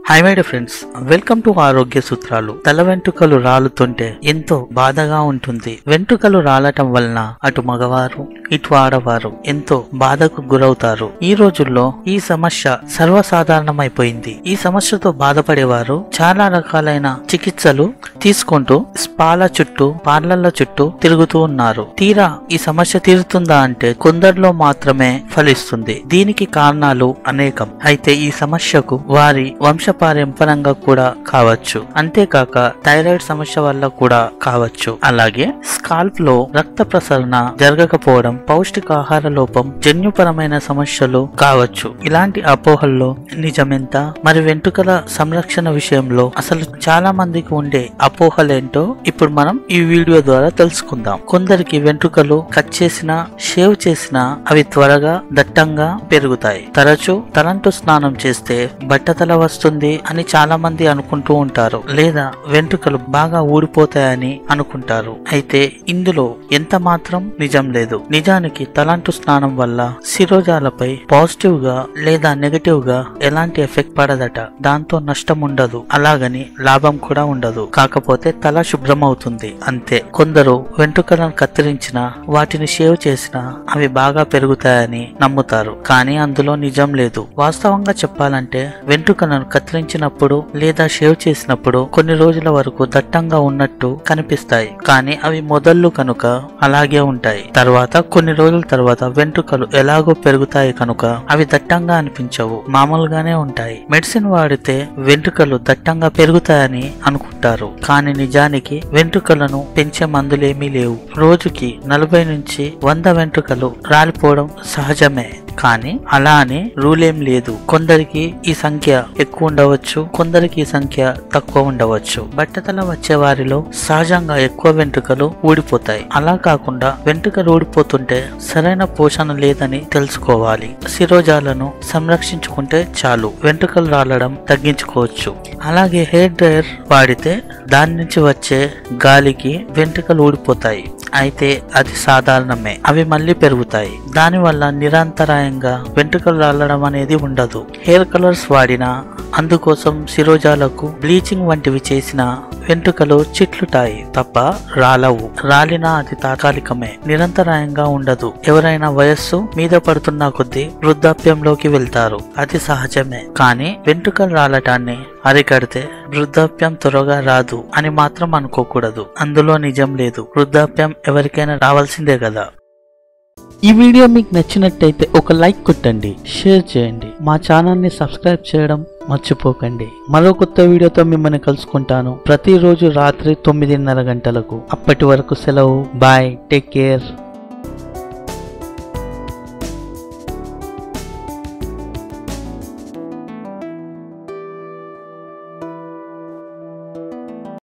high my friends welcome to ఆరోగ్య సూత్రాలు తల వెంట్రుకలు రాలుతుంటే ఎంతో బాధగా ఉంటుంది వెంట్రుకలు రాలటం వలన అటు మగవారు ఇటు ఆడవారు ఎంతో బాధకు గురవుతారు ఈ రోజుల్లో ఈ సమస్య సర్వసాధారణమైపోయింది ఈ సమస్యతో బాధపడేవారు చాలా రకాలైన చికిత్సలు తీసుకుంటూ స్పాల చుట్టూ పార్లర్ల చుట్టూ తిరుగుతూ ఉన్నారు తీరా ఈ సమస్య తీరుతుందా అంటే కొందరిలో మాత్రమే ఫలిస్తుంది దీనికి కారణాలు అనేకం అయితే ఈ సమస్యకు వారి వంశపారంపరంగా కూడా కావచ్చు అంతేకాక థైరాయిడ్ సమస్య వల్ల కూడా కావచ్చు అలాగే స్కాల్ప్ లో రక్త ప్రసరణ జరగకపోవడం పౌష్టికాహార లోపం జన్యుపరమైన సమస్యలు కావచ్చు ఇలాంటి అపోహల్లో నిజమెంత మరి వెంట్రుకల సంరక్షణ విషయంలో అసలు చాలా మందికి ఉండే అపోహలేంటో ఇప్పుడు మనం ఈ వీడియో ద్వారా తెలుసుకుందాం కొందరికి వెంట్రుకలు కట్ చేసినా షేవ్ చేసినా అవి త్వరగా దట్టంగా పెరుగుతాయి తరచూ తలంటు స్నానం చేస్తే బట్టతల వస్తుంది అని చాలా మంది అనుకుంటూ ఉంటారు లేదా వెంట్రుకలు బాగా ఊడిపోతాయని అనుకుంటారు అయితే ఇందులో ఎంత మాత్రం నిజం లేదు నిజానికి తలంటు స్నానం వల్ల శిరోజాలపై పాజిటివ్ గా లేదా నెగటివ్ గా ఎలాంటి ఎఫెక్ట్ పడదట దాంతో నష్టం ఉండదు అలాగని లాభం కూడా ఉండదు కాకపోతే తల శుభ్రమవుతుంది అంతే కొందరు వెంట్రుకలను కత్తిరించిన వాటిని షేవ్ చేసినా అవి బాగా పెరుగుతాయని నమ్ముతారు కానీ అందులో నిజం లేదు వాస్తవంగా చెప్పాలంటే వెంట్రుకలను కత్తిరించినప్పుడు లేదా షేవ్ చేసినప్పుడు కొన్ని రోజుల వరకు దట్టంగా ఉన్నట్టు కనిపిస్తాయి కానీ అవి మొదళ్ళు కనుక అలాగే ఉంటాయి తర్వాత కొన్ని రోజుల తర్వాత వెంట్రుకలు ఎలాగో పెరుగుతాయి కనుక అవి దట్టంగా అనిపించవు మామూలుగానే ఉంటాయి మెడిసిన్ వాడితే వెంట్రుకలు దట్టంగా పెరుగుతాయని అనుకుంటారు కానీ నిజానికి వెంట్రుకలను పెంచే మందులేమీ లేవు రోజుకి నలభై నుంచి వంద వెంట్రుకలు రాలిపోవడం సహజమే కానీ అలా అని రూల్ ఏం లేదు కొందరికి ఈ సంఖ్య ఎక్కువ ఉండవచ్చు కొందరికి ఈ సంఖ్య తక్కువ ఉండవచ్చు బట్టతల వచ్చే వారిలో సహజంగా ఎక్కువ వెంట్రుకలు ఊడిపోతాయి అలా కాకుండా వెంట్రుకలు ఊడిపోతుంటే సరైన పోషణ లేదని తెలుసుకోవాలి శిరోజాలను సంరక్షించుకుంటే చాలు వెంట్రుకలు రాలడం తగ్గించుకోవచ్చు అలాగే హెయిర్ డ్రైయర్ వాడితే దాని నుంచి వచ్చే గాలికి వెంట్రుకలు ఊడిపోతాయి అయితే అది సాధారణమే అవి మళ్ళీ పెరుగుతాయి దానివల్ల నిరంతరాయంగా వెంట్రుకలు రాలడం అనేది ఉండదు హెయిర్ కలర్స్ వాడినా అందుకోసం శిరోజాలకు బ్లీచింగ్ వంటివి చేసిన వెంట్రుకలు చిట్లుటాయి తప్ప రాలవు రాలినా అది తాత్కాలికమే నిరంతరాయంగా ఉండదు ఎవరైనా వయస్సు మీద పడుతున్న కొద్దీ వృద్ధాప్యంలోకి వెళ్తారు అది సహజమే కానీ వెంట్రుకలు రాలటాన్ని అరికడితే వృద్ధాప్యం త్వరగా రాదు అని మాత్రం అనుకోకూడదు అందులో నిజం లేదు వృద్ధాప్యం ఎవరికైనా రావాల్సిందే కదా ఈ వీడియో మీకు నచ్చినట్టయితే ఒక లైక్ కొట్టండి షేర్ చేయండి మా ఛానల్ ని సబ్స్క్రైబ్ చేయడం మర్చిపోకండి మరో కొత్త వీడియోతో మిమ్మల్ని కలుసుకుంటాను ప్రతిరోజు రాత్రి తొమ్మిదిన్నర గంటలకు అప్పటి వరకు సెలవు బాయ్ టేక్ కేర్